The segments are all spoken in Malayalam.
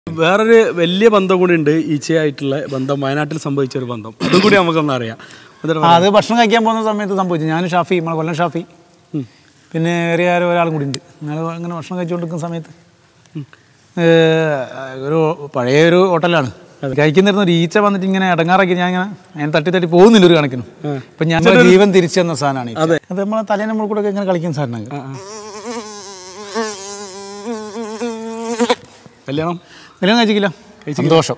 വേറൊരു വലിയ ബന്ധം കൂടി ഉണ്ട് ഈച്ചയായിട്ടുള്ള ബന്ധം വയനാട്ടിൽ സംഭവിച്ച ഒരു ബന്ധം അതും കൂടി നമുക്കൊന്ന് അറിയാം എന്നിട്ട് ആ, അത് ഭക്ഷണം കഴിക്കാൻ പോകുന്ന സമയത്ത് സംഭവിച്ചു ഞാൻ ഷാഫി നമ്മളെ കൊല്ലം ഷാഫി പിന്നെ വേറെ ആരോ ഒരാളും കൂടി ഉണ്ട് ഞങ്ങൾ അങ്ങനെ ഭക്ഷണം കഴിച്ചുകൊണ്ടിരിക്കുന്ന സമയത്ത് ഏഹ്, ഒരു പഴയ ഒരു ഹോട്ടലാണ് കഴിക്കുന്നിരുന്ന ഒരു ഈച്ച വന്നിട്ട് ഇങ്ങനെ ഇടങ്ങാറാക്കി ഞാൻ ഇങ്ങനെ അതിനെ തട്ടി തട്ടി പോകുന്നില്ല ഒരു കണക്കിനും ഇപ്പം ഞങ്ങളുടെ ജീവൻ തിരിച്ചു തന്ന സാധനമാണ് ഇത്. അത് നമ്മളെ തലേനെ നമ്മൾ കൂടെ ഇങ്ങനെ കളിക്കുന്ന സാധനമാണ് ആ, ആ. കല്യാണം കല്യാണം കഴിച്ചില്ല സന്തോഷം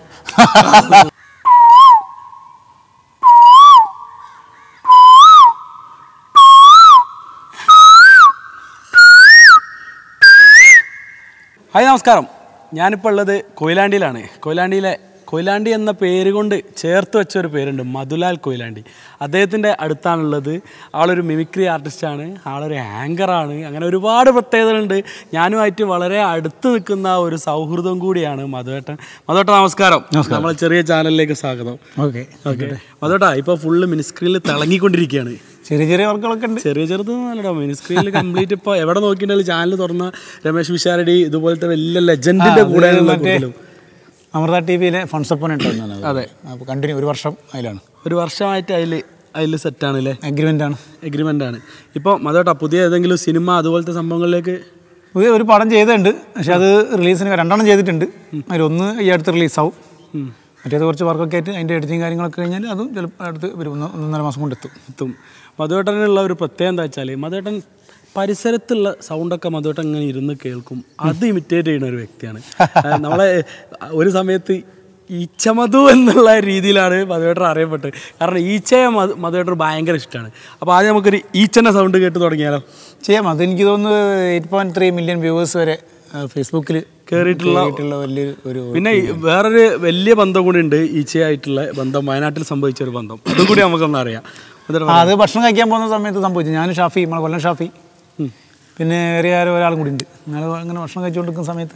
ഹായ് നമസ്കാരം ഞാനിപ്പോൾ ഉള്ളത് കൊയിലാണ്ടിയിലാണ് കൊയിലാണ്ടിയിലെ കൊയിലാണ്ടി എന്ന പേര് കൊണ്ട് ചേർത്ത് വെച്ച ഒരു പേരുണ്ട് മധുലാൽ കൊയിലാണ്ടി അദ്ദേഹത്തിൻ്റെ അടുത്താണുള്ളത് ആളൊരു മിമിക്രി ആർട്ടിസ്റ്റാണ് ആളൊരു ആങ്കറാണ് അങ്ങനെ ഒരുപാട് പ്രത്യേകതകളുണ്ട് ഞാനുമായിട്ട് വളരെ അടുത്ത് നിൽക്കുന്ന ഒരു സൗഹൃദം കൂടിയാണ് മധുവേട്ടൻ മധുവേട്ടൻ നമസ്കാരം നമ്മളെ ചെറിയ ചാനലിലേക്ക് സ്വാഗതം ഓക്കെ ഓക്കെ മധുവേട്ടാ ഇപ്പോൾ ഫുള്ള് മിനിസ്ക്രീനിൽ തിളങ്ങിക്കൊണ്ടിരിക്കുകയാണ് ചെറിയ ചെറിയ വർക്കുകളൊക്കെ ഉണ്ട് ചെറിയ ചെറുതൊന്നും അല്ലടാ മിനിസ്ക്രീനിൽ കംപ്ലീറ്റ് ഇപ്പോൾ എവിടെ നോക്കിയിട്ടുണ്ടെങ്കിലും ചാനൽ തുറന്ന രമേശ് വിശാരടി ഇതുപോലത്തെ വലിയ ലെജൻഡിന്റെ കൂടെ കൂടുതലും അമൃത ടി വിയിലെ ഫൺസപ്പൻ ഉണ്ടായിരുന്നാണ് അതെ. അപ്പോൾ കണ്ടിന്യൂ ഒരു വർഷം അതിലാണ് ഒരു വർഷമായിട്ട് അതിൽ അതിൽ സെറ്റാണ് അല്ലേ അഗ്രിമെൻ്റ് ആണ് എഗ്രിമെൻ്റ് ആണ് ഇപ്പോൾ മതോട്ടാ പുതിയ ഏതെങ്കിലും സിനിമ അതുപോലത്തെ സംഭവങ്ങളിലേക്ക് പുതിയ ഒരു പടം ചെയ്തിട്ടുണ്ട് പക്ഷെ അത് റിലീസിന് രണ്ടെണ്ണം ചെയ്തിട്ടുണ്ട് അതിലൊന്ന് ഈ അടുത്ത് റിലീസാവും മറ്റേത് കുറച്ച് വർക്കൊക്കെ ആയിട്ട് അതിൻ്റെ എഡിറ്റിങ് കാര്യങ്ങളൊക്കെ കഴിഞ്ഞാൽ അതും ചിലപ്പോൾ അടുത്ത് ഒരു ഒന്ന് ഒന്നര മാസം കൊണ്ട് എത്തും എത്തും മധുവേട്ടനുള്ള ഒരു പ്രത്യേകത എന്താ വെച്ചാൽ മധുവേട്ടൻ പരിസരത്തുള്ള സൗണ്ടൊക്കെ മധുവേട്ടൻ ഇങ്ങനെ ഇരുന്ന് കേൾക്കും അത് ഇമിറ്റേറ്റ് ചെയ്യുന്ന ഒരു വ്യക്തിയാണ് ആ, നമ്മളെ ഒരു സമയത്ത് ഈച്ചമധു എന്നുള്ള രീതിയിലാണ് മധുവേട്ടൻ അറിയപ്പെട്ടത് കാരണം ഈച്ചയെ മധു മധുവേട്ടൻ ഭയങ്കര ഇഷ്ടമാണ് അപ്പോൾ ആദ്യം നമുക്കൊരു ഈച്ചൻ്റെ സൗണ്ട് കേട്ട് തുടങ്ങിയാലോ ചെയ്യാം അത് എനിക്ക് തോന്നുന്നു eight point three million viewers വരെ ഫേസ്ബുക്കിൽ കേറിയിട്ടുള്ള കേറിയിട്ടുള്ള വലിയൊരു ഒരു പിന്നെ ഈ വേറൊരു വലിയ ബന്ധം കൂടി ഉണ്ട് ഈച്ചയായിട്ടുള്ള ബന്ധം വയനാട്ടിൽ സംഭവിച്ച ഒരു ബന്ധം അതും കൂടി നമുക്കൊന്ന് അറിയാം എന്നിട്ട് ആ, അത് ഭക്ഷണം കഴിക്കാൻ പോകുന്ന സമയത്ത് സംഭവിച്ചു ഞാൻ ഷാഫി നമ്മളെ കൊല്ലം ഷാഫി പിന്നെ വേറെ ആരോ ഒരാളും കൂടി ഉണ്ട് ഞങ്ങൾ അങ്ങനെ ഭക്ഷണം കഴിച്ചുകൊണ്ടിരിക്കുന്ന സമയത്ത്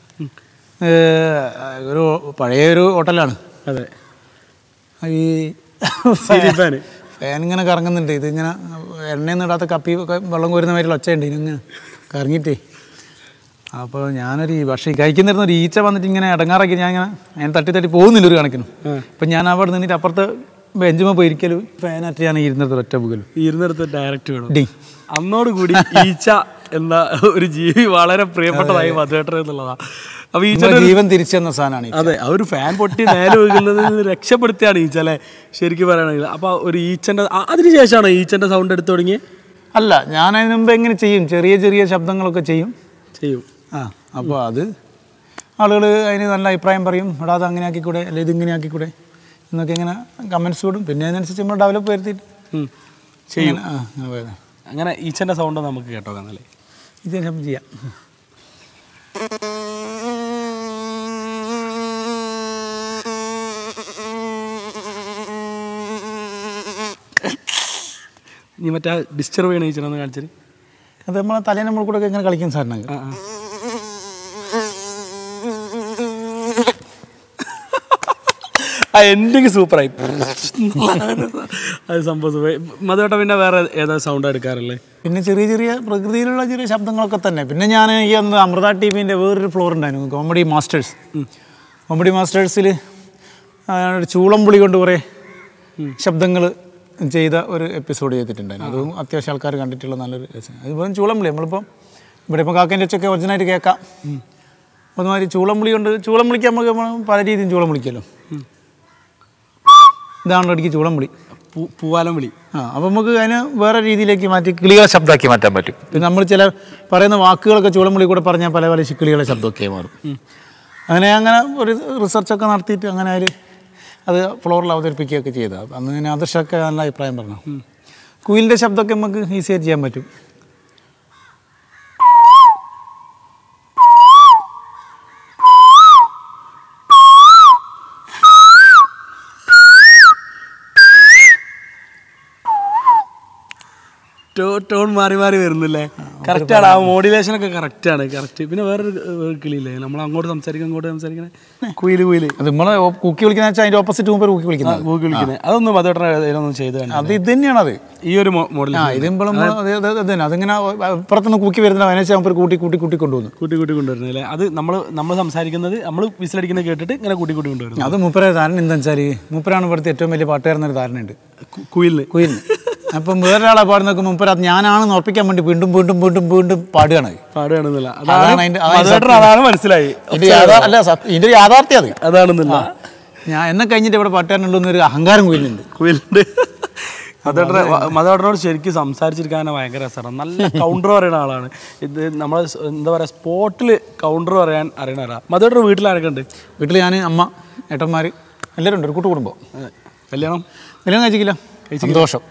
ഏഹ്, ഒരു പഴയ ഒരു ഹോട്ടലാണ് അതെ ഈ സീലിംഗ് ഫാന് ഫാൻ ഇങ്ങനെ കറങ്ങുന്നുണ്ട് ഇത് ഇങ്ങനെ എണ്ണയൊന്നും ഇടാത്ത കപ്പി ഒക്കെ വെള്ളം കോരുന്ന മാതിരി ഒച്ചയുണ്ട് ഇതിങ്ങനെ കറങ്ങിയിട്ടേ അപ്പോൾ ഞാനൊരു ഈ ഭക്ഷണം കഴിക്കുന്നിരുന്ന ഒരു ഈച്ച വന്നിട്ട് ഇങ്ങനെ ഇടങ്ങാറാക്കി ഞാൻ ഇങ്ങനെ അതിനെ തട്ടി തട്ടി പോകുന്നില്ല ഒരു കണക്കിനും അപ്പം ഞാൻ അവിടെ നിന്നിട്ട് അപ്പുറത്ത് ബെഞ്ചുമ്പോൾ പോയിരിക്കലും ഫാനായിട്ട് ഞാൻ ഇരുന്നത് ഒറ്റ പുകലും ഇരുന്നിടത്ത് ഡയറക്റ്റ് വേണം ഡി അന്നോടുകൂടി ഈച്ച എന്ന ഒരു ജീവി വളരെ പ്രിയപ്പെട്ടതായി മധുവേട്ടൻ എന്നുള്ളതാ അപ്പൊ ഈച്ച നമ്മുടെ ജീവൻ തിരിച്ചു തന്ന സാധനമാണ് ഈ. അതെ ആ ഒരു ഫാൻ പൊട്ടി നേരെ വീഴുന്നതിൽ നിന്ന് രക്ഷപ്പെടുത്തിയാണ് ഈച്ച അല്ലേ ശരിക്കും പറയുകയാണെങ്കിൽ അപ്പൊ ഒരു ഈച്ചന്റെ ആ, അതിനുശേഷമാണ് ഈച്ചന്റെ സൗണ്ട് എടുത്തു തുടങ്ങി അല്ല ഞാൻ അതിന് മുമ്പ് എങ്ങനെ ചെയ്യും ചെറിയ ചെറിയ ശബ്ദങ്ങളൊക്കെ ചെയ്യും ചെയ്യും ആ അപ്പോൾ അത് ആളുകൾ അതിന് നല്ല അഭിപ്രായം പറയും എടാ അത് അങ്ങനെ ആക്കിക്കൂടെ അല്ലെങ്കിൽ ഇത് ഇങ്ങനെ ആക്കിക്കൂടെ എന്നൊക്കെ ഇങ്ങനെ കമൻസ് വിടും പിന്നെ അതിനനുസരിച്ച് നമ്മൾ ഡെവലപ്പ് വരുത്തിയിട്ട് ഉം. ചെയ്യും അങ്ങനെ- ആ അങ്ങനെ പോയത് അങ്ങനെ ഈച്ചന്റെ സൗണ്ട് നമുക്ക് കേട്ടോ കാണല്ലേ ഇത് ശബ്ദം ചെയ്യാം നീ മറ്റേ ഡിസ്റ്റർബ് ചെയ്യണ ഈച്ചനൊന്ന് കാണിച്ചിട്ട് അത് നമ്മളെ തലേനെ നമ്മൾ കൂടെ ഇങ്ങനെ കളിക്കുന്ന സാധനങ്ങൾ ആ ആ. ആ എൻഡിങ് സൂപ്പറായി അത് സംഭവം സൂപ്പറായി മധുവേട്ട പിന്നെ വേറെ ഏതാ സൗണ്ട് എടുക്കാറില്ലേ പിന്നെ ചെറിയ ചെറിയ പ്രകൃതിയിലുള്ള ചെറിയ ശബ്ദങ്ങളൊക്കെ തന്നെ പിന്നെ ഞാൻ ഈ അന്ന് അമൃത ടി വിൻ്റെ വേറൊരു ഫ്ലോർ ഉണ്ടായിരുന്നു കോമഡി മാസ്റ്റേഴ്സ് കോമഡി മാസ്റ്റേഴ്സിൽ ചൂളംപുളി കൊണ്ട് കുറേ ശബ്ദങ്ങൾ ചെയ്ത ഒരു എപ്പിസോഡ് ചെയ്തിട്ടുണ്ടായിരുന്നു അതും അത്യാവശ്യം ആൾക്കാർ കണ്ടിട്ടുള്ള നല്ലൊരു രസം അതുപോലെ ചൂളംപുളി നമ്മളിപ്പം ഇവിടെ ഇപ്പോൾ കാക്കേൻ്റെ ഒച്ചയൊക്കെ ഒറിജിനായിട്ട് കേൾക്കാം അതുമാതിരി ചൂളംപുളി കൊണ്ട് ചൂളം വിളിക്കാൻ നമുക്ക് നമ്മൾ പല രീതിയും ചൂളം വിളിക്കുമല്ലോ ഇതാണല്ലോ ഇടയ്ക്ക് ചൂളം വിളി പൂ പൂവാലം വിളി ആ അപ്പം നമുക്ക് അതിനെ വേറെ രീതിയിലേക്ക് മാറ്റി കിളികളെ ശബ്ദമാക്കി മാറ്റാൻ പറ്റും പിന്നെ നമ്മൾ ചില പറയുന്ന വാക്കുകളൊക്കെ ചൂളംവിളി കൂടെ പറഞ്ഞാൽ പല പല കിളികളെ ശബ്ദമൊക്കെ മാറും അങ്ങനെ അങ്ങനെ ഒരു റിസർച്ചൊക്കെ നടത്തിയിട്ട് അങ്ങനെ അതിൽ അത് ഫ്ലോറിൽ അവതരിപ്പിക്കുകയൊക്കെ ചെയ്തത് അന്ന് ഞാൻ ആദർശമൊക്കെ നല്ല അഭിപ്രായം പറഞ്ഞു കുയിലിൻ്റെ ശബ്ദമൊക്കെ നമുക്ക് ഈസിയായിട്ട് ചെയ്യാൻ പറ്റും ടോ ടോൺ മാറി മാറി വരുന്നില്ലേ കറക്റ്റാണ് ആ മോഡുലേഷൻ ഒക്കെ കറക്റ്റാണ് കറക്റ്റ് പിന്നെ വേറൊരു ഏർ, കിളിയില്ലേ നമ്മൾ അങ്ങോട്ട് സംസാരിക്കും അങ്ങോട്ട് സംസാരിക്കണേ കുയില് കുയില് അത് നമ്മളെ കൂക്കി വിളിക്കുന്ന വെച്ചാൽ അതിൻ്റെ ഓപ്പോസിറ്റ് മുമ്പ് കൂക്കി വിളിക്കുന്നത് കൂക്കി വിളിക്കുന്നത് അതൊന്നും മധുവേട്ടൻ അതിനൊന്നും ചെയ്ത് കണ്ടു അത് ഇത് തന്നെയാണ് അത് ഈ ഒരു മോഡൽ ആ ഇതിമ്പോഴും തന്നെ അതിങ്ങനെ പുറത്തുനിന്ന് കൂക്കി വരുന്ന അതിനനുസരിച്ച് നമുക്ക് കൂട്ടി കൂട്ടി കൂട്ടി കൊണ്ടുവന്നു കൂട്ടി കൂട്ടി കൊണ്ടുവരുന്നത് അല്ലേ അത് നമ്മൾ നമ്മൾ സംസാരിക്കുന്നത് നമ്മൾ വിസിലടിക്കുന്നത് കേട്ടിട്ട് ഇങ്ങനെ കൂട്ടി കൂട്ടി കൊണ്ടുവരുന്നു അത് മൂപ്പര ധാരണ എന്താ വെച്ചാൽ മൂപ്പരാണ് ഇവിടുത്തെ ഏറ്റവും വലിയ പാട്ടുകാരനൊരു ധാരണയുണ്ട് കു- കുയിലിന് കുയിലിന് അപ്പം വേറൊരാളെ പാടുന്ന നോക്കുമ്പോൾ മൂപ്പര അത് ഞാനാണെന്ന് ഉറപ്പിക്കാൻ വേണ്ടി വീണ്ടും വീണ്ടും വീണ്ടും വീണ്ടും പാടുകയാണ് പാടുകയാണെന്നില്ല അതാണ് അതാണ് അതിന്റെ- അതാണ് മധുവേട്ടൻ അതാണ് മനസ്സിലായി ഇത് യാഥാ- അല്ല സത്യം- ഇതിന്റെ ഒരു യാഥാർത്ഥ്യം അത് അതാണെന്നില്ല ഞാൻ എന്നെ കഴിഞ്ഞിട്ട് ഇവിടെ പാട്ടുകാരനുള്ളൂ എന്നൊരു അഹങ്കാരം കുയിലുണ്ട് കുയിലുണ്ട് മധുവേട്ടനെ മധുവേട്ടനോട് ശരിക്കും സംസാരിച്ചിരിക്കാൻ ഭയങ്കര രസമാണ് നല്ല കൗണ്ടർ പറയുന്ന ആളാണ് ഇത് നമ്മൾ എന്താ പറയുക സ്പോട്ടിൽ കൗണ്ടർ പറയാൻ അറിയണ ഒരാൾ മധുവേട്ടൻ്റെ വീട്ടിൽ ആരൊക്കെ ഉണ്ട് വീട്ടിൽ ഞാൻ അമ്മ ഏട്ടന്മാർ എല്ലാവരും ഉണ്ട് ഒരു കൂട്ടുകുടുംബം അതെ. കല്യാണം കല്യാണം കഴിച്ചില്ല സന്തോഷം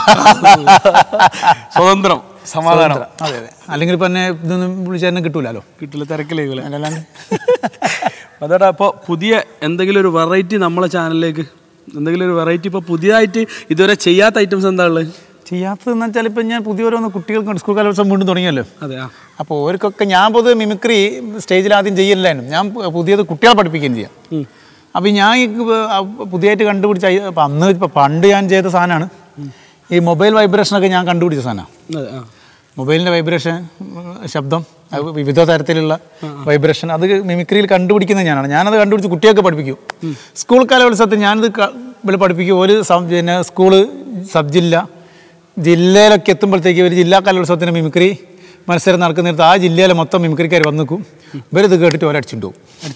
സ്വതന്ത്രം സമാധാനം അതെ അതെ അല്ലെങ്കിൽ ഇപ്പം എന്നെ ഇതൊന്നും വിളിച്ചാൽ എന്നെ കിട്ടൂലല്ലോ കിട്ടില്ല തിരക്കിലേക്കില്ല അല്ലാണ്ട് അതേടാ അപ്പോൾ പുതിയ എന്തെങ്കിലും ഒരു വെറൈറ്റി നമ്മളെ ചാനലിലേക്ക് എന്തെങ്കിലും ഒരു വെറൈറ്റി ഇപ്പോൾ പുതിയതായിട്ട് ഇതുവരെ ചെയ്യാത്ത ഐറ്റംസ് എന്താ ഉള്ളത് ചെയ്യാത്തതെന്ന് വെച്ചാൽ ഇപ്പം ഞാൻ പുതിയോരോന്ന് കുട്ടികൾക്ക് സ്കൂൾ കലോത്സവം വീണ്ടും തുടങ്ങിയല്ലോ അതെ ആ അപ്പോൾ ഓർക്കൊക്കെ ഞാൻ പൊതുവെ മിമിക്രി സ്റ്റേജിൽ ആദ്യം ചെയ്യില്ലായിരുന്നു ഞാൻ പു- പുതിയത് കുട്ടികളെ പഠിപ്പിക്കുകയും ചെയ്യാം ഉം. അപ്പോൾ ഞാൻ ഈ പ- ആ പുതിയതായിട്ട് കണ്ടുപിടിച്ച ഐ- അപ്പം അന്ന് ഇപ്പം പണ്ട് ഞാൻ ചെയ്ത സാധനമാണ് ഈ മൊബൈൽ വൈബ്രേഷനൊക്കെ ഞാൻ കണ്ടുപിടിച്ച സാധനമാണ് അതെ ആ മൊബൈലിൻ്റെ വൈബ്രേഷൻ ശബ്ദം അത് വിവിധ തരത്തിലുള്ള വൈബ്രേഷൻ അത് മിമിക്രിയിൽ കണ്ടുപിടിക്കുന്നത് ഞാനാണ് ഞാനത് കണ്ടുപിടിച്ച് കുട്ടിയൊക്കെ പഠിപ്പിക്കും സ്കൂൾ കലോത്സവത്തിൽ ഞാനത് ക- ഇവിടെ പഠിപ്പിക്കും ഒരു സം- പിന്നെ സ്കൂള് സബ് ജില്ല ജില്ലയിലൊക്കെ എത്തുമ്പോഴത്തേക്ക് ഒരു ജില്ലാ കലോത്സവത്തിന് മിമിക്രി മത്സരം നടക്കുന്നിടത്ത് ആ ജില്ലയിലെ മൊത്തം മിമിക്രിക്കാർ വന്നു നിൽക്കും ഇവരിത് കേട്ടിട്ട് ഒരടിച്ചുണ്ടാവും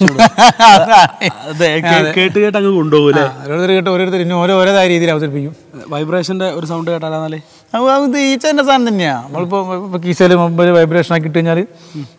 അതെ കേ- കേട്ട് കേട്ട് അങ്ങ് കൊണ്ടുപോകും അല്ലേ ഓരോരുത്തർ കേട്ട് ഓരോരുത്തർ ഇന്നും ഓരോ ഓരോതായ രീതിയിൽ അവതരിപ്പിക്കും വൈബ്രേഷൻ്റെ ഒരു സൗണ്ട് കേട്ടാലാന്നാലേ അപ്പോൾ അത് ഈച്ചേൻ്റെ സാധനം തന്നെയാണ് നമ്മളിപ്പോൾ ഇപ്പോൾ കീശയിൽ മൊബൈൽ വൈബ്രേഷൻ ആക്കി ഇട്ട് കഴിഞ്ഞാൽ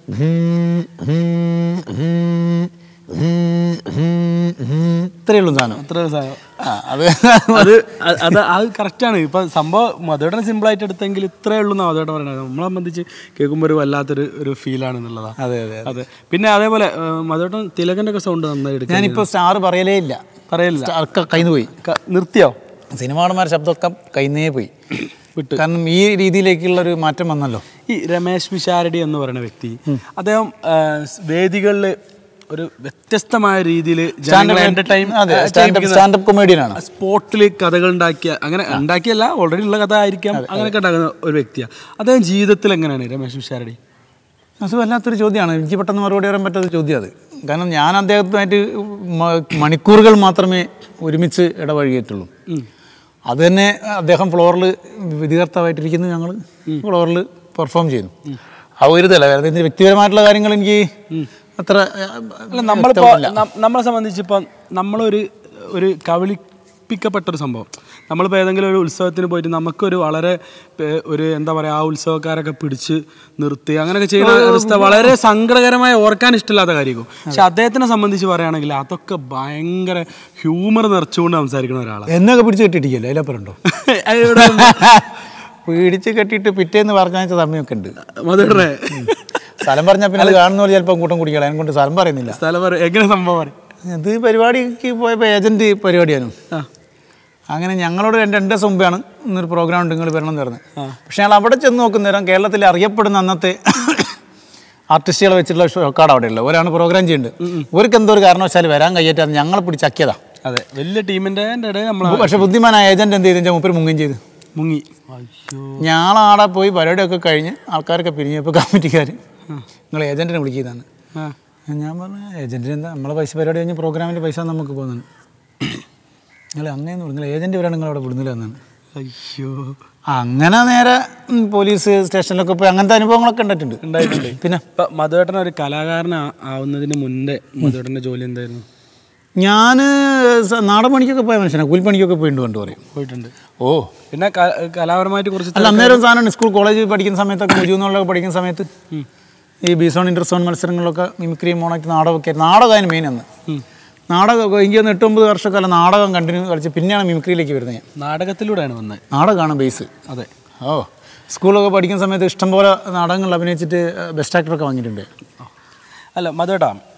ഇത്രയേ ഉള്ളൂ സാധനം അത്ര ഒരു സാധനം ആ അത് അത് അ- അത് അത് കറക്റ്റാണ് ഇപ്പൊ സംഭവം മധുവേട്ടനെ സിമ്പിൾ ആയിട്ട് എടുത്തെങ്കിൽ ഇത്രയേ ഉള്ളൂ എന്നാണ് മധുവേട്ടൻ പറയുന്നത് നമ്മളെ സംബന്ധിച്ച് കേൾക്കുമ്പോൾ ഒരു വല്ലാത്തൊരു ഒരു ഫീലാണ് എന്നുള്ളതാണ് അതെ അതെ അതെ പിന്നെ അതേപോലെ ഏഹ്, മധുവേട്ടൻ തിലകൻ്റെ ഒക്കെ സൗണ്ട് നന്നായി എടുക്കാൻ ഞാനിപ്പോൾ സ്റ്റാർ പറയലേ ഇല്ല പറയില്ല സ്റ്റാർക്ക് കയ്യിൽ പോയി ക- നിർത്തിയോ സിനിമാടന്മാരുടെ ശബ്ദമൊക്കെ കയ്യിന്നേ പോയി വിട്ടു കാരണം ഈ രീതിയിലേക്കുള്ള ഒരു മാറ്റം വന്നല്ലോ ഈ രമേശ് പിഷാരടി എന്ന് പറയുന്ന വ്യക്തി അദ്ദേഹം വേദികളിൽ ഒരു വ്യത്യസ്തമായ രീതിയിൽ ജനങ്ങളെ എന്റർടൈൻ അതെ സ്റ്റാൻഡപ്പ് സ്റ്റാൻഡപ്പ് കൊമേഡിയനാണ് സ്പോട്ടിൽ കഥകൾ ഉണ്ടാക്കിയ അങ്ങനെ ഉണ്ടാക്കിയല്ല ഓൾറെഡി ഉള്ള കഥ ആയിരിക്കാം അങ്ങനെയൊക്കെ ഉണ്ടാക്കുന്ന ഒരു വ്യക്തിയാണ് അദ്ദേഹം ജീവിതത്തിൽ എങ്ങനെയാണ് രമേശ് പിഷാരടി അത് വല്ലാത്തൊരു ചോദ്യമാണ് എനിക്ക് പെട്ടെന്ന് മറുപടി പറയാൻ പറ്റാത്ത ചോദ്യം അത് കാരണം ഞാൻ അദ്ദേഹത്തുമായിട്ട് മ- മണിക്കൂറുകൾ മാത്രമേ ഒരുമിച്ച് ഇടപഴകിയിട്ടുള്ളൂ അത് തന്നെ അദ്ദേഹം ഫ്ലോറിൽ വിധികർത്താവായിട്ടിരിക്കുന്നു ഞങ്ങൾ ഫ്ലോറിൽ പെർഫോം ചെയ്യുന്നു ആ ഒരു ഇതല്ല വേറെ ഇതിൻ്റെ വ്യക്തിപരമായിട്ടുള്ള കാര്യങ്ങൾ എനിക്ക് അത്ര അല്ല നമ്മളിപ്പോൾ നമ്മളെ സംബന്ധിച്ച് ഇപ്പം നമ്മളൊരു ഒരു കവിളിപ്പിക്കപ്പെട്ട ഒരു സംഭവം നമ്മളിപ്പോൾ ഏതെങ്കിലും ഒരു ഉത്സവത്തിന് പോയിട്ട് നമുക്കൊരു വളരെ പേ- ഒരു എന്താ പറയുക ആ ഉത്സവക്കാരൊക്കെ പിടിച്ച് നിർത്തി അങ്ങനെയൊക്കെ ചെയ്യുന്ന അവസ്ഥ വളരെ സങ്കടകരമായ ഓർക്കാൻ ഇഷ്ടമില്ലാത്ത കാര്യമായിരിക്കും പക്ഷെ അദ്ദേഹത്തിനെ സംബന്ധിച്ച് പറയുകയാണെങ്കിൽ അതൊക്കെ ഭയങ്കര ഹ്യൂമർ നിറച്ചുകൊണ്ട് സംസാരിക്കുന്ന ഒരാളാണ് എന്നൊക്കെ പിടിച്ച് കെട്ടിയിട്ടിരിക്കല്ലോ അതിലപ്പുറം ഉണ്ടോ പിടിച്ച് കെട്ടിയിട്ട് പിറ്റേന്ന് പറഞ്ഞാച്ച സമയമൊക്കെ ഉണ്ട് മധുരേ സ്ഥലം പറഞ്ഞാൽ പിന്നെ അത് കാണുന്നവർ ചിലപ്പോൾ കൂട്ടം കുടിക്കണം അതിനെ കൊണ്ട് സ്ഥലം പറയുന്നില്ല സ്ഥലം പറ എങ്ങനെ സംഭവം പറയും ഇത് പരിപാടിക്ക് പോയപ്പോൾ ഏജൻറ്റ് പരിപാടിയാണ് ആ അങ്ങനെ ഞങ്ങളോട് രണ്ട് രണ്ട് ദിവസം മുമ്പാണ് ഇന്നൊരു പ്രോഗ്രാം ഉണ്ട് നിങ്ങൾ വരണം എന്ന് പറഞ്ഞത് പക്ഷേ ഞങ്ങൾ അവിടെ ചെന്ന് നോക്കുന്നേരം കേരളത്തിൽ അറിയപ്പെടുന്ന അന്നത്തെ ആർട്ടിസ്റ്റുകളെ വെച്ചിട്ടുള്ള ഷോക്കാട് അവിടെ ഉള്ളത് ഒരാണ് പ്രോഗ്രാം ചെയ്യുന്നുണ്ട് അവർക്ക് എന്തോ ഒരു കാരണവശാൽ വരാൻ കഴിയറ്റാന്ന് ഞങ്ങളെ പിടിച്ചക്കിയതാ അതെ വലിയ ടീമിൻ്റെ ഇടയിൽ നമ്മൾ പക്ഷെ ബുദ്ധിമാനായ ഏജന്റ് എന്ത് ചെയ്തെന്ന് വെച്ചാൽ മുപ്പര് മുങ്ങുകയും ചെയ്തു മുങ്ങി അയ്യോ ഞങ്ങളാടെ പോയി പരിപാടിയൊക്കെ കഴിഞ്ഞ് ആൾക്കാരൊക്കെ പിരിഞ്ഞപ്പോൾ കമ്മിറ്റിക്കാർ നിങ്ങൾ ഏജന്റിനെ വിളിക്കുന്നതാണ് ആ ഞാൻ പറഞ്ഞു ഏജന്റിന് എന്താ നമ്മളെ പൈസ പരിപാടി കഴിഞ്ഞ് പ്രോഗ്രാമിൻ്റെ പൈസ നമുക്ക് പോകുന്നതാണ് നിങ്ങൾ അങ്ങനെയെന്ന് പറഞ്ഞു നിങ്ങൾ ഏജന്റ് വരാണ് നിങ്ങൾ അവിടെ വിടുന്നില്ല എന്നാണ് അയ്യോ അങ്ങനെ നേരെ ഉം, പോലീസ് സ്റ്റേഷനിലൊക്കെ പോയി അങ്ങനത്തെ അനുഭവങ്ങളൊക്കെ ഉണ്ടായിട്ടുണ്ട് ഉണ്ടായിട്ടുണ്ട് പിന്നെ ഇപ്പൊ മധുവേട്ടൻ ഒരു കലാകാരൻ ആവുന്നതിന് മുന്നേ മധുവേട്ടൻ്റെ ജോലി എന്തായിരുന്നു ഞാൻ നാടൻ പണിക്കൊക്കെ പോയ മനുഷ്യനാണ് കൂലിപ്പണിക്കൊക്കെ പോയിട്ടുണ്ട് കണ്ടു പറയും പോയിട്ടുണ്ട് ഓ പിന്നെ ക- കലാപരമായിട്ട് കുറച്ച് അല്ല അന്നേരം സാധനമാണ് സ്കൂൾ കോളേജ് പഠിക്കുന്ന സമയത്തൊക്കെ മുജൂന്നുള്ളൊക്കെ പഠിക്കുന്ന സമയത്ത് ഈ ബിസോൺ ഇൻ്റർസോൺ മത്സരങ്ങളിലൊക്കെ മിമിക്രി മോണാക്ട് നാടകമൊക്കെ നാടകമാണ് മെയിൻ അന്ന് നാടകം എനിക്ക് ഒന്ന് എട്ടൊമ്പത് വർഷക്കാലം നാടകം കണ്ടിന്യൂ കളിച്ച് പിന്നെയാണ് മിമിക്രിയിലേക്ക് വരുന്നത് ഞാൻ നാടകത്തിലൂടെയാണ് വന്നത് നാടകമാണ് ബേസ് അതെ ഓ സ്കൂളൊക്കെ പഠിക്കുന്ന സമയത്ത് ഇഷ്ടംപോലെ നാടകങ്ങളിൽ അഭിനയിച്ചിട്ട് ബെസ്റ്റ് ആക്ടറൊക്കെ വാങ്ങിയിട്ടുണ്ട് അല്ല മധുവേട്ടാ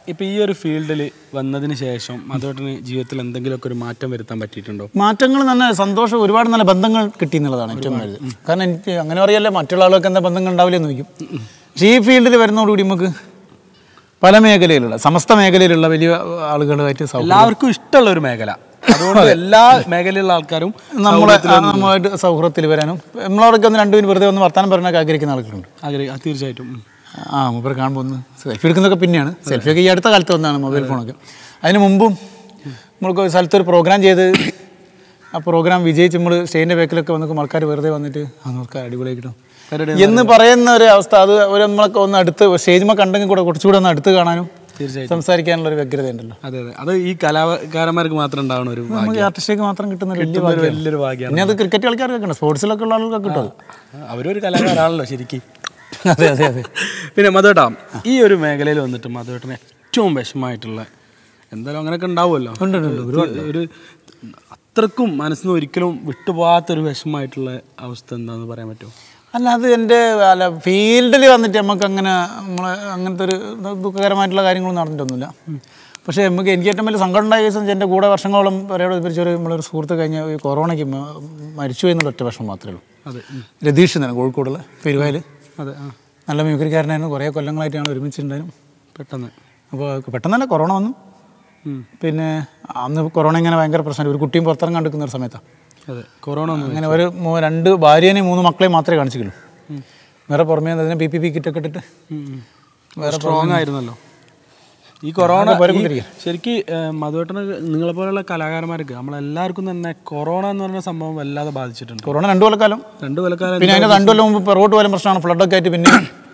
ഇപ്പം ഈ ഒരു ഫീൽഡിൽ വന്നതിന് ശേഷം മധുവേട്ടന് ജീവിതത്തിൽ എന്തെങ്കിലുമൊക്കെ ഒരു മാറ്റം വരുത്താൻ പറ്റിയിട്ടുണ്ടോ മാറ്റങ്ങൾ തന്നെ സന്തോഷം ഒരുപാട് നല്ല ബന്ധങ്ങൾ കിട്ടി എന്നുള്ളതാണ് ഏറ്റവും വലുത് കാരണം എനിക്ക് അങ്ങനെ അറിയാലോ മറ്റുള്ള ആളുകൾക്ക് എന്താ ബന്ധങ്ങൾ ഉണ്ടാവില്ലെന്ന് ചോദിക്കും പക്ഷേ ഈ ഫീൽഡിൽ വരുന്നതോടുകൂടി നമുക്ക് പല മേഖലയിലുള്ള സമസ്ത മേഖലയിലുള്ള വലിയ ആളുകളുമായിട്ട് സൗഹൃദം എല്ലാവർക്കും ഇഷ്ടമുള്ള ഒരു മേഖല അതുകൊണ്ട് എല്ലാ മേഖലയിലുള്ള ആൾക്കാരും നമ്മളെ നമ്മളുമായിട്ട് സൗഹൃദത്തിൽ വരാനും നമ്മളവിടൊക്കെ ഒന്ന് രണ്ടുപേരും വെറുതെ ഒന്ന് വർത്താനം പറയാനൊക്കെ ആഗ്രഹിക്കുന്ന ആളുകളുണ്ട് ആഗ്രഹി- ആ, തീർച്ചയായിട്ടും ഉം. ആ മൂപ്പർ കാണുമ്പോൾ ഒന്ന് സെൽഫി എടുക്കുന്നതൊക്കെ പിന്നെയാണ് സെൽഫിയൊക്കെ ഈ അടുത്ത കാലത്ത് വന്നതാണ് മൊബൈൽ ഫോണൊക്കെ അതിന് മുമ്പും നമ്മൾക്ക് ഒരു സ്ഥലത്തൊരു പ്രോഗ്രാം ചെയ്ത് ആ പ്രോഗ്രാം വിജയിച്ച് നമ്മൾ സ്റ്റേജിൻ്റെ ബാക്കിലൊക്കെ വന്നപ്പോൾ ആൾക്കാർ വെറുതെ വന്നിട്ട് ആ നമസ്കാരം അടിപൊളിയായിട്ടോ പരിപാടി എന്ന് പറയുന്ന ഒരു അവസ്ഥ അത് ഒരു നമ്മളൊക്കെ ഒന്ന് അടുത്ത് സ്റ്റേജിൽ കണ്ടെങ്കിൽ കൂടെ കുറച്ചുകൂടെ ഒന്ന് അടുത്ത് കാണാനും തീർച്ചയായിട്ടും സംസാരിക്കാനുള്ള ഒരു വ്യഗ്രത ഉണ്ടല്ലോ അതെ അതെ അത് ഈ കലാകാരന്മാർക്ക് മാത്രം ഉണ്ടാവുന്ന ഒരു ഭാഗ്യം. നമുക്ക് ആർട്ടിസ്റ്റിലേക്ക് മാത്രം കിട്ടുന്ന ഒരു വലിയ ഒരു ഭാഗ്യമാണ്. വലിയൊരു ഭാഗ്യമാണ് പിന്നെ അത് ക്രിക്കറ്റ് കളിക്കാർക്കൊക്കെ ഉണ്ട് സ്പോർട്സിലൊക്കെ ഉള്ള ആളുകൾക്ക് കിട്ടും അത്. അവരൊരു കലാകാരാണല്ലോ ശരിക്കും അതെ അതെ അതെ പിന്നെ മധുവേട്ടാ ഈ ഒരു മേഖലയിൽ വന്നിട്ട് മധുവേട്ടന് ഏറ്റവും വിഷമമായിട്ടുള്ള എന്തായാലും അങ്ങനെയൊക്കെ ഉണ്ടാവുമല്ലോ ഒരു- ഒരു അത്രക്കും മനസ്സിന് ഒരിക്കലും വിട്ടുപോകാത്തൊരു വിഷമമായിട്ടുള്ള അവസ്ഥ എന്താന്ന് പറയാൻ പറ്റുമോ അല്ല അത് എൻ്റെ അല്ല ഫീൽഡിൽ വന്നിട്ട് നമുക്ക് അങ്ങനെ നമ്മളെ അങ്ങനത്തെ ഒരു ദുഃഖകരമായിട്ടുള്ള കാര്യങ്ങളൊന്നും നടന്നിട്ടൊന്നുമില്ല പക്ഷേ നമുക്ക് എനിക്ക് ഏറ്റവും വലിയ സങ്കടം ഉണ്ടായ ദിവസം എൻ്റെ കൂടെ വർഷങ്ങളോളം ഒരേടെ പിരിച്ചൊരു നമ്മളൊരു സുഹൃത്ത് കഴിഞ്ഞ ഈ കൊറോണയ്ക്ക് മ- മരിച്ചു എന്നുള്ള ഒറ്റ വിഷമം മാത്രമേ ഉള്ളൂ അതെ ഉം. രതീഷ് തന്നെ കോഴിക്കോടുള്ള പെരുവായിൽ അതെ ആ നല്ല മ്യൂക്രിക്കാരനായിരുന്നു കുറേ കൊല്ലങ്ങളായിട്ട് ഞങ്ങൾ ഒരുമിച്ചിട്ടുണ്ടായിരുന്നു പെട്ടെന്ന് അപ്പോൾ പെട്ടെന്ന് തന്നെ കൊറോണ വന്നു ഉം. പിന്നെ അന്ന് കൊറോണ ഇങ്ങനെ ഭയങ്കര പ്രശ്നമായിട്ട് ഒരു കുട്ടിയും പുറത്തിറങ്ങാൻ എടുക്കുന്ന ഒരു സമയത്താണ് അതെ കൊറോണ ഒന്ന് അങ്ങനെ ഒരു മൂ- രണ്ട് ഭാര്യേനെയും മൂന്ന് മക്കളെയും മാത്രമേ കാണിച്ചിട്ടുള്ളൂ വേറെ പുറമേ അതിന് ബി പി പി കിറ്റൊക്കെ ഇട്ടിട്ട് സ്ട്രോങ് ആയിരുന്നല്ലോ ഈ കൊറോണ പോരെ ശരിക്കും മധുവേട്ടന് നിങ്ങളെ പോലെയുള്ള കലാകാരന്മാർക്ക് നമ്മളെല്ലാവർക്കും തന്നെ കൊറോണ എന്ന് പറഞ്ഞ സംഭവം വല്ലാതെ ബാധിച്ചിട്ടുണ്ട് കൊറോണ രണ്ടു കൊല്ലക്കാലം രണ്ടു കൊല്ലക്കാലം പിന്നെ അതിന് രണ്ടു കൊല്ലം മുമ്പ് പെറോട്ട് പോലും പ്രശ്നമാണ് ഫ്ലഡൊക്കെ ആയിട്ട് പിന്നെ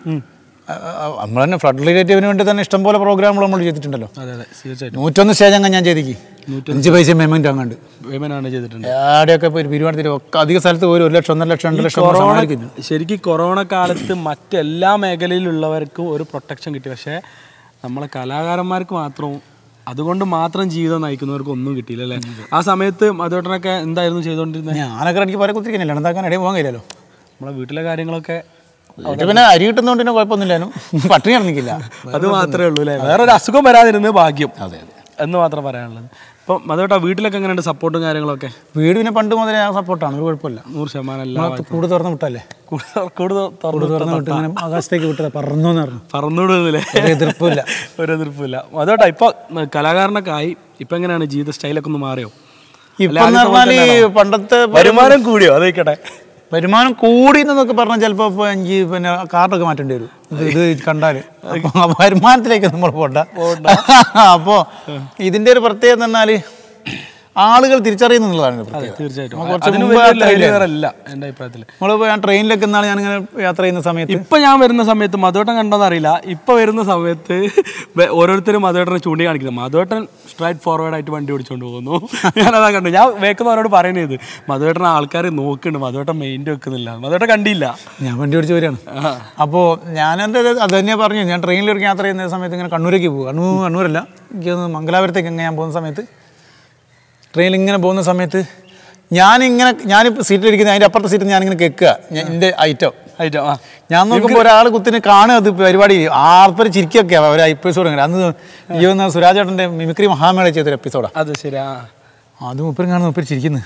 നമ്മൾ തന്നെ ഫ്ലഡ് റിലേറ്റീവിന് വേണ്ടി തന്നെ ഇഷ്ടംപോലെ പ്രോഗ്രാമുകൾ നമ്മൾ ചെയ്തിട്ടുണ്ടല്ലോ അതെ അതെ തീർച്ചയായിട്ടും നൂറ്റൊന്ന് സ്റ്റേജ് അങ്ങ് ഞാൻ ചെയ്തിക്ക് അഞ്ച് പൈസ പേയ്മെൻറ്റ് അങ്ങാണ്ട് വിമനാണ് ചെയ്തിട്ടുണ്ട് ആടെയൊക്കെ ഇപ്പോൾ ഒരു പരിപാടി ഒക്കെ അധിക സ്ഥലത്ത് പോലും ഒരു ലക്ഷം ഒന്നര ലക്ഷം രണ്ട് ലക്ഷം കൊറോണ സമ്മാനിക്കുന്നു ശരിക്കും കൊറോണ കാലത്ത് മറ്റെല്ലാ മേഖലയിലുള്ളവർക്കും ഒരു പ്രൊട്ടക്ഷൻ കിട്ടി പക്ഷേ നമ്മളെ കലാകാരന്മാർക്ക് മാത്രവും അതുകൊണ്ട് മാത്രം ജീവിതം നയിക്കുന്നവർക്ക് ഒന്നും കിട്ടിയില്ല അല്ലേ ആ സമയത്ത് മധുവേട്ടനൊക്കെ എന്തായിരുന്നു ചെയ്തുകൊണ്ടിരുന്നത് ഞാനൊക്കെ ഇടയ്ക്ക് പറയെ കുത്തിരിക്കുന്നില്ല എന്താക്കാൻ ഇടയിൽ പോകാൻ കഴിയില്ലല്ലോ നമ്മളെ വീട്ടിലെ കാര്യങ്ങളൊക്കെ എന്നിട്ട് പിന്നെ അരി കിട്ടുന്നതുകൊണ്ട് പിന്നെ കുഴപ്പമൊന്നുമില്ലായിരുന്നു പട്ടിണി ഇറങ്ങിക്കില്ല അത് മാത്രമേ ഉള്ളൂ അല്ലേ വേറെ ഒരു അസുഖം വരാതിരുന്നത് ഭാഗ്യം അതെ അതെ എന്ന് മാത്രം പറയാനുള്ളത് ഇപ്പം മധുവേട്ടാ വീട്ടിലൊക്കെ എങ്ങനെയുണ്ട് സപ്പോർട്ടും കാര്യങ്ങളൊക്കെ വീട് പിന്നെ പണ്ട് മുതലേ ആ സപ്പോർട്ടാണ് ഒരു കുഴപ്പമില്ല നൂറ് ശതമാനം എല്ലാം നമ്മളെ കൂട് തുറന്ന് വിട്ടല്ലേ കൂടുതൽ കൂടുതൽ കൂട് തുറന്ന് വിട്ട് ഇങ്ങനെ ആകാശത്തേക്ക് വിട്ടത് പറന്നു എന്ന് പറഞ്ഞു പറന്നുവിടുന്നില്ലേ ഒരു എതിർപ്പില്ല ഒരു എതിർപ്പില്ല അതോട്ടാ ഇപ്പൊ കലാകാരനൊക്കെ ആയി ഇപ്പൊ എങ്ങനെയാണ് ജീവിത സ്റ്റൈലൊക്കെ ഒന്ന് മാറിയോ ഇപ്പം എന്ന് പറഞ്ഞാൽ പണ്ടത്തെ വരുമാനം കൂടിയോ അതൊക്കെ വരുമാനം കൂടി എന്നൊക്കെ പറഞ്ഞാൽ ചിലപ്പോൾ ഇപ്പോൾ എനിക്ക് പിന്നെ കാർഡൊക്കെ മാറ്റേണ്ടി വരും ഇത് ഇത് കണ്ടാൽ അപ്പോൾ വരുമാനത്തിലേക്ക് നമ്മൾ പോണ്ട അപ്പോൾ ഇതിൻ്റെ ഒരു പ്രത്യേകത എന്ന് പറഞ്ഞാൽ ആളുകൾ തിരിച്ചറിയുന്നുള്ളതാണ് ഇതിന്റെ പ്രത്യേകത തീർച്ചയായിട്ടും നമ്മൾ കുറച്ച് അതിന് മുമ്പ് വലിയ യാത്ര ചെയ്യില്ലേ? failure അല്ല എൻ്റെ അഭിപ്രായത്തിൽ നമ്മളിപ്പോൾ ഞാൻ ട്രെയിനിലൊക്കെ എന്നാണ് ഞാനിങ്ങനെ യാത്ര ചെയ്യുന്ന സമയത്ത് ഇപ്പൊ ഞാൻ വരുന്ന സമയത്ത് മധുവേട്ടൻ കണ്ടോന്ന് അറിയില്ല ഇപ്പൊ വരുന്ന സമയത്ത് വെ- ഓരോരുത്തരും മധുവേട്ടനെ ചൂണ്ടി കാണിക്കുന്നത് മധുവേട്ടൻ സ്ട്രൈറ്റ് ഫോർവേഡ് ആയിട്ട് വണ്ടി ഓടിച്ചുകൊണ്ട് പോകുന്നു ഞാനതാ കണ്ടു ഞാൻ വേക്കുന്നവരോട് പറയുന്നത് മധുവേട്ടൻ ആൾക്കാർ നോക്കുന്നുണ്ട് മധുവേട്ടൻ മെയിൻ്റെ വെക്കുന്നില്ല മധുവേട്ടൻ കണ്ടില്ല ഞാൻ വണ്ടി ഓടിച്ച് വരികയാണ് അപ്പോൾ ഞാനെൻ്റെ അത് തന്നെയാണ് പറഞ്ഞു ഞാൻ ട്രെയിനിലൊരു യാത്ര ചെയ്യുന്ന സമയത്ത് ഇങ്ങനെ കണ്ണൂരേക്ക് പോകും കണ്ണൂർ കണ്ണൂരല്ല എനിക്ക് തോന്നുന്നു മംഗലാപുരത്തേക്ക് ഇങ്ങനെ ഞാൻ പോകുന്ന സമയത്ത് ട്രെയിനിൽ ഇങ്ങനെ പോകുന്ന സമയത്ത് ഞാനിങ്ങനെ ഞാനിപ്പോൾ സീറ്റിലിരിക്കുന്നത് അതിൻ്റെ അപ്പുറത്തെ സീറ്റിൽ ഞാനിങ്ങനെ കേൾക്കുക ഞാൻ എൻ്റെ ഐറ്റം ആയിട്ടോ ആ ഞാൻ നോക്കുമ്പോൾ ഒരാൾ കുത്തിന് കാണുക അത് പരിപാടി ആർപ്പര് ചിരിക്കൊക്കെ ഒരു എപ്പിസോഡ് അങ്ങനെ അന്ന് ഈ വന്ന സുരാജേട്ടൻ്റെ മിമിക്രി മഹാമേള ചെയ്തൊരു എപ്പിസോഡാണ് അത് ശരി ആ അത് മുപ്പരും കാണുന്ന മുപ്പര് ചിരിക്കുന്നു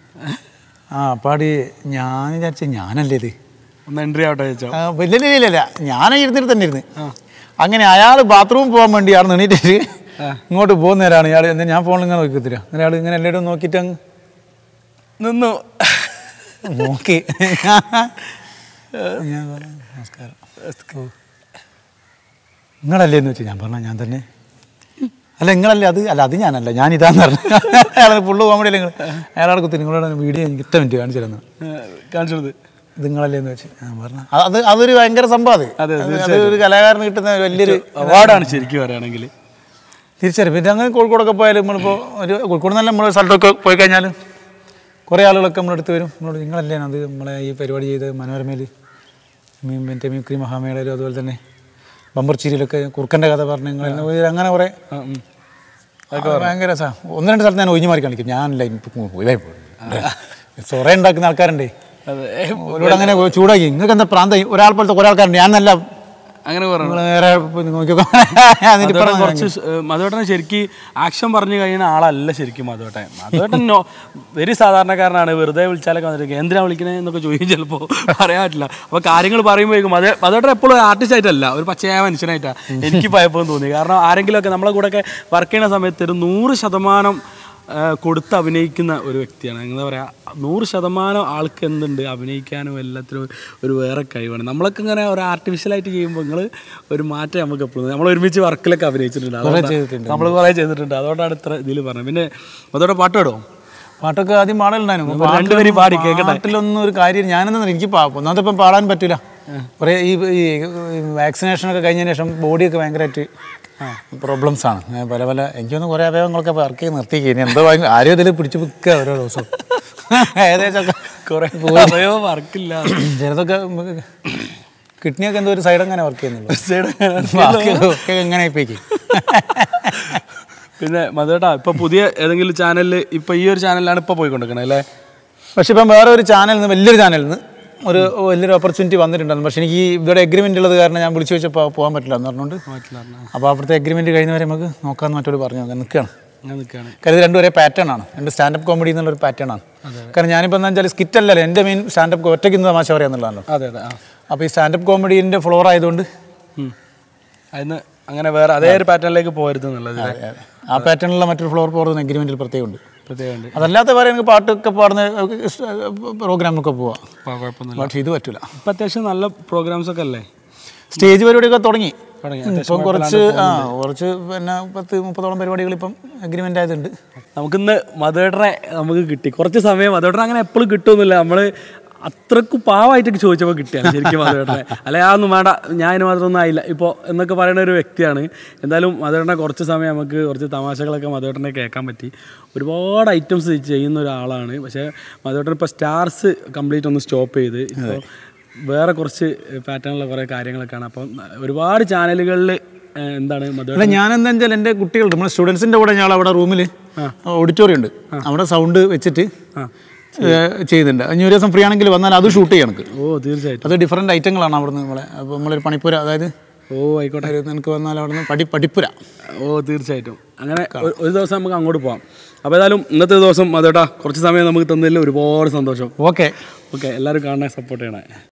ആ അപ്പാടി ഞാൻ വിചാരിച്ച ഞാനല്ലേ ഇത് ഒന്ന് എൻട്രി ആവട്ടെ ചോദിച്ചോ ആ, ഇല്ല ഇല്ല ഇല്ല ഇല്ല ഞാൻ ഇരുന്നിട്ട് തന്നെ ഇരുന്ന് അങ്ങനെ അയാൾ ബാത്റൂമിൽ പോകാൻ വേണ്ടി ആൾ നീട്ടിട്ട് ഇങ്ങോട്ട് പോകുന്നവരാണ് ഇയാൾ എന്നാ ഞാൻ ഫോണിൽ ഇങ്ങനെ നോക്കി തരാം അയാൾ ഇങ്ങനെ എല്ലാവരും നോക്കിയിട്ട് അങ്ങ് നിന്നു നോക്കി ഞാൻ പറഞ്ഞു, നമസ്കാരം ഓ. നിങ്ങളല്ലേ എന്ന് വെച്ചു ഞാൻ പറഞ്ഞ ഞാൻ തന്നെ അല്ല നിങ്ങളല്ലേ അത് അല്ല അത് ഞാനല്ല ഞാൻ ഇതാന്ന് പറഞ്ഞു അയാളെ ഫുള്ള് കോമഡി നിങ്ങൾ അയാളെ കുത്തി നിങ്ങളോട് വീഡിയോ എനിക്ക് ഇഷ്ടം മിനിറ്റ് കാണിച്ചു തരുന്നത് കാണിച്ചത് ഇത് നിങ്ങളല്ലേ എന്ന് വെച്ച് ഞാൻ പറഞ്ഞു അത് അതൊരു ഭയങ്കര സംഭവം അത് അതെ, അത് ഒരു കലാകാരന് കിട്ടുന്ന വലിയൊരു അവാർഡാണ് ശരിക്കും പറയുകയാണെങ്കിൽ തിരിച്ചറിയും പിന്നെ അങ്ങനെ കോഴിക്കോടൊക്കെ പോയാലും നമ്മളിപ്പോൾ ഒരു കോഴിക്കോട് നല്ല നമ്മൾ സ്ഥലത്തൊക്കെ പോയി കഴിഞ്ഞാൽ കുറേ ആളുകളൊക്കെ നമ്മളടുത്ത് വരും നമ്മളോട് നിങ്ങളല്ലേ അത് നമ്മളെ ഈ പരിപാടി ചെയ്ത് മനോരമയിൽ മീ- മറ്റേ മിക്രി മഹാമേളയിലും അതുപോലെ തന്നെ ബമ്പർ ചിരിയിലൊക്കെ കുറുക്കൻ്റെ കഥ പറഞ്ഞു നിങ്ങൾ അങ്ങനെ കുറേ ആ, ഉം. ഭയങ്കര രസാ. ഒന്ന് രണ്ട് സ്ഥലത്ത് ഞാൻ ഒഴിഞ്ഞു മാറി കാണിക്കും ഞാനല്ല ഇപ്പം ഒഴിവായി പോയി സൊറ ഉണ്ടാക്കുന്ന ആൾക്കാരുണ്ടേ അതെ അവരോട് അങ്ങനെ ചൂടാക്കി നിങ്ങൾക്ക് എന്താ പ്രാന്ത ഒരാൾ പോലത്തെ കുറേ ആൾക്കാരുണ്ട് ഞാൻ നല്ല അങ്ങനെ പറഞ്ഞു നിങ്ങൾ നേരെ പോയി നോക്കിക്കോ എന്നിട്ട് മധുവേട്ടൻ ഇപ്പുറം കുറച്ച് സ്- ഏഹ് മധുവേട്ടൻ ശരിക്കും ആക്ഷൻ പറഞ്ഞു കഴിയുന്ന ആളല്ല ശരിക്കും മധുവേട്ടൻ മധുവേട്ടൻ നോ വെരി സാധാരണക്കാരനാണ് വെറുതെ വിളിച്ചാലൊക്കെ വന്നിട്ട് എന്തിനാ വിളിക്കണേ എന്നൊക്കെ ചോദിക്കും ചിലപ്പോൾ പറയാൻ പറ്റില്ല അപ്പോൾ കാര്യങ്ങൾ പറയുമ്പോഴേക്കും മധു മധുവേട്ടൻ എപ്പോഴും ആർട്ടിസ്റ്റ് ആയിട്ടല്ല ഒരു പച്ചയായ മനുഷ്യനായിട്ടാണ് എനിക്ക് ഭയപ്പം തോന്നി കാരണം ആരെങ്കിലുമൊക്കെ നമ്മളെ കൂടെയൊക്കെ വർക്ക് ചെയ്യുന്ന സമയത്ത് ഒരു നൂറ് ശതമാനം ഏഹ് കൊടുത്ത് അഭിനയിക്കുന്ന ഒരു വ്യക്തിയാണ് എന്താ പറയുക നൂറ് ശതമാനം ആൾക്ക് എന്തുണ്ട് അഭിനയിക്കാനും എല്ലാത്തിനും ഒരു വേറെ കഴിവാണ് നമ്മളൊക്കെ ഇങ്ങനെ ഒരു ആർട്ടിഫിഷ്യലായിട്ട് ചെയ്യുമ്പോൾ നിങ്ങൾ ഒരു മാറ്റം നമുക്ക് എപ്പോഴും നമ്മൾ ഒരുമിച്ച് വർക്കിലൊക്കെ അഭിനയിച്ചിട്ടുണ്ട് അതുകൊണ്ടാ- ചെയ്തിട്ടുണ്ട്. നമ്മൾ കുറേ ചെയ്തിട്ടുണ്ട് അതുകൊണ്ടാണ് ഇത്ര ഇതിൽ പറഞ്ഞത് പിന്നെ അതോടെ പാട്ട് പാടുമോ പാട്ടൊക്കെ ആദ്യം പാടലുണ്ടായിരുന്നു രണ്ടുപേരും പാടി കേൾക്കട്ടെ പാട്ടിലൊന്നും ഒരു കാര്യം ഞാനെന്ന് എനിക്ക് പാ- ഒന്നാമത്തെ ഇപ്പം പാടാൻ പറ്റില്ല കുറേ ഈ ഈ വാക്സിനേഷനൊക്കെ കഴിഞ്ഞതിന് ശേഷം ബോഡിയൊക്കെ ഭയങ്കരമായിട്ട് പ്രോബ്ലംസ് ആണ് ഞാൻ പല പല എനിക്കൊന്ന് കുറേ അവയവങ്ങളൊക്കെ വർക്ക് ചെയ്ത് നിർത്തിക്കുക ഇനി എന്തോ ഭയങ്കര- ആരും ഇതിൽ പിടിച്ച് വെക്കുക ഓരോ ദിവസം ഏകദേശമൊക്കെ കുറേ അവയോ വർക്കില്ല ചിലതൊക്കെ കിഡ്നിയൊക്കെ എന്തോ ഒരു സൈഡ് അങ്ങനെ വർക്ക് ചെയ്യുന്നുള്ളൂ ബാക്കിയൊക്കെ എങ്ങനെ ആയിപ്പോയി പിന്നെ മധുവേട്ടാ ഇപ്പൊ പുതിയ ഏതെങ്കിലും ചാനലിൽ ഇപ്പൊ ഈ ഒരു ചാനലിലാണ് ഇപ്പൊ പോയിക്കൊണ്ടിരിക്കണത് അല്ലേ പക്ഷെ ഇപ്പം വേറെ ഒരു ചാനലിൽ നിന്ന് വലിയൊരു ചാനലിൽ നിന്ന് ഒരു വലിയൊരു ഓപ്പർച്യൂണിറ്റി വന്നിട്ടുണ്ടായിരുന്നു പക്ഷെ എനിക്ക് ഈ ഇവിടെ എഗ്രിമെൻ്റ് ഉള്ളത് കാരണം ഞാൻ വിളിച്ചു വെച്ചപ്പോൾ പോകാൻ പറ്റില്ല എന്ന് പറഞ്ഞുകൊണ്ട് അപ്പോൾ അവിടുത്തെ എഗ്രിമെൻറ്റ് കഴിയുന്നവരെ നമുക്ക് നോക്കാമെന്ന് മറ്റോട് പറഞ്ഞു അങ്ങനെ നിൽക്കുകയാണ് അങ്ങനെ നിൽക്കുകയാണ് കാര്യം ഇത് രണ്ടും ഒരേ പാറ്റേൺ ആണ് രണ്ട് സ്റ്റാൻഡപ്പ് കോമഡി എന്നുള്ളൊരു പാറ്റേൺ ആണ് കാരണം ഞാനിപ്പോൾ എന്താ വെച്ചാൽ സ്കിറ്റ് അല്ലല്ലോ എൻ്റെ മെയിൻ സ്റ്റാൻഡപ്പ് ഒറ്റയ്ക്ക് ഇന്ന് തമാശ പറയാന്നുള്ളതാണല്ലോ അതെ അതെ ആ അപ്പോൾ ഈ സ്റ്റാൻഡപ്പ് കോമഡീൻ്റെ ഫ്ലോർ ആയതുകൊണ്ട് ഉം. അതിന് അങ്ങനെ വേറെ അതേ ഒരു പാറ്റേണിലേക്ക് പോകരുത് എന്നുള്ളത് അല്ലേ? ആ പാറ്റേണിലുള്ള മറ്റൊരു ഫ്ലോർ പോകുന്ന എഗ്രിമെൻറ്റിൽ പ്രത്യേകമുണ്ട് പ്രത്യേകമുണ്ട് അതല്ലാത്ത വേറെ എനിക്ക് പാട്ടൊക്കെ പാടുന്ന പ്രോഗ്രാമൊക്കെ പോവാം അപ്പോൾ കുഴപ്പമൊന്നുമില്ല പക്ഷേ ഇത് പറ്റില്ല ഇപ്പം അത്യാവശ്യം നല്ല പ്രോഗ്രാംസ് ഒക്കെ അല്ലേ സ്റ്റേജ് പരിപാടിയൊക്കെ തുടങ്ങി തുടങ്ങി. ഉം, ഇപ്പം കുറച്ച് ആ കുറച്ച് പിന്നെ പത്ത് മുപ്പതോളം പരിപാടികൾ ഇപ്പം അഗ്രിമെൻ്റ് ആയതുണ്ട് നമുക്കിന്ന് മധുവേട്ടനെ നമുക്ക് കിട്ടി കുറച്ച് സമയം മധുവേട്ടൻ അങ്ങനെ എപ്പോഴും കിട്ടുമെന്നില്ല നമ്മൾ അത്രക്കും പാവമായിട്ടൊക്കെ ചോദിച്ചപ്പോൾ കിട്ടിയാണ് ശരിക്കും മധുവേട്ടനെ അല്ലെ ആ ഒന്നും വേണ്ട ഞാൻ ഇതിന് മാത്രമൊന്നും ആയില്ല ഇപ്പോൾ എന്നൊക്കെ പറയുന്ന ഒരു വ്യക്തിയാണ് എന്തായാലും മധുവേട്ടനെ കുറച്ച് സമയം നമുക്ക് കുറച്ച് തമാശകളൊക്കെ മധുവേട്ടനെ കേൾക്കാൻ പറ്റി ഒരുപാട് ഐറ്റംസ് ചെയ്യുന്ന ഒരാളാണ് പക്ഷേ മധുവേട്ടൻ ഇപ്പോൾ സ്റ്റാർസ് കംപ്ലീറ്റ് ഒന്ന് സ്റ്റോപ്പ് ചെയ്ത് ഇപ്പോൾ വേറെ കുറച്ച് പാറ്റേണിലുള്ള കുറേ കാര്യങ്ങളൊക്കെയാണ് അപ്പം ഒരുപാട് ചാനലുകളിൽ എന്താണ് മധുവേട്ടൻ അല്ല ഞാൻ എന്താ വെച്ചാൽ എൻ്റെ കുട്ടികൾ നമ്മുടെ സ്റ്റുഡൻസിൻ്റെ കൂടെ ഞങ്ങൾ അവിടെ റൂമിൽ ഓഡിറ്റോറിയം ഉണ്ട് അവിടെ സൗണ്ട് വെച്ചിട്ട് ഏ, ചെയ്യുന്നുണ്ട് ഇനി ഒരു ദിവസം ഫ്രീ ആണെങ്കിൽ വന്നാൽ അത് ഷൂട്ട് ചെയ്യണം എനിക്ക് ഓ തീർച്ചയായിട്ടും അത് ഡിഫറെൻറ്റ് ഐറ്റങ്ങളാണ് അവിടുന്ന് നമ്മളെ അപ്പോൾ നമ്മളൊരു പണിപ്പുര അതായത് ഓ ആയിക്കോട്ടെ ഒരു നിനക്ക് വന്നാൽ അവിടുന്ന് പടി പഠിപ്പുര ഓ തീർച്ചയായിട്ടും അങ്ങനെ ഒരു- ഒരു ദിവസം നമുക്ക് അങ്ങോട്ട് പോവാം അപ്പോൾ ഏതായാലും ഇന്നത്തെ ദിവസം അതേട്ടാ കുറച്ച് സമയം നമുക്ക് തന്നതിൽ ഒരുപാട് സന്തോഷം ഓക്കെ ഓക്കെ എല്ലാവരും കാണാൻ സപ്പോർട്ട് ചെയ്യണേ